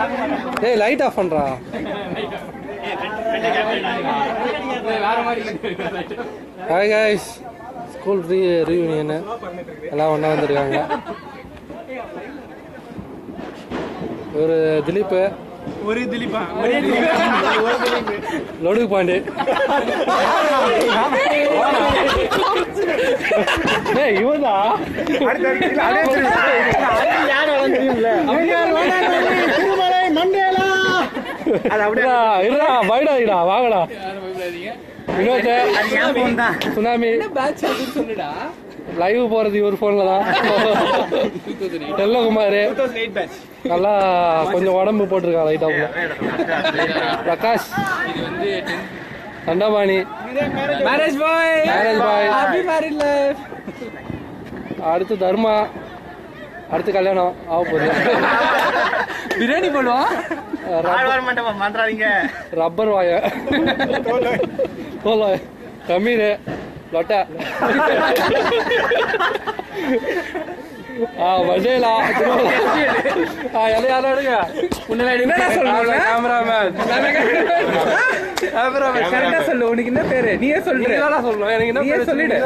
டேய் light off பண்றா hi guys school re ரீயூனியனு எல்லாம் ஒன்றா வந்துருக்காங்க ஒரு திலீப் ஒரு திலீப்பா லொடுக்கு பாண்டு ஏய் இவன்தா திருமலை மண்டேலா அது அப்படியே இருடா, இருடா பயடா இடா வாங்கடா வினோத் சுனாமி லைவ் போறது இவர் போன்ல தான் செல்லகுமார் நல்லா கொஞ்சம் உடம்பு போட்டிருக்கான் லைட்டா Prakash Dandapani marriage boy marriage boy happy married life அடுத்து தர்மா அடுத்து கல்யாணம் ஆக போகுது பிரியாணி போடுவோம் ரப்பர் வாய போல கமீர் லொட்டை ஆ மண்டேலா ஆ எல்லாம் யாரும் எடுங்க என்னடா சொல்ற? கேமராமேன் கரெக்டா சொல்லு உனக்கு என்ன பேரு நீயே சொல்ற நீங்க சொல்லணும் எனக்கு என்ன நீயே பேரு சொல்லிடு.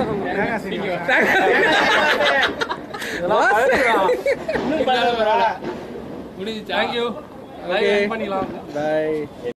இதெல்லாம் பழசுடா. முடிஞ்சு தேங்க்யூ Okay. பண்ணிக்கலாம் பாய்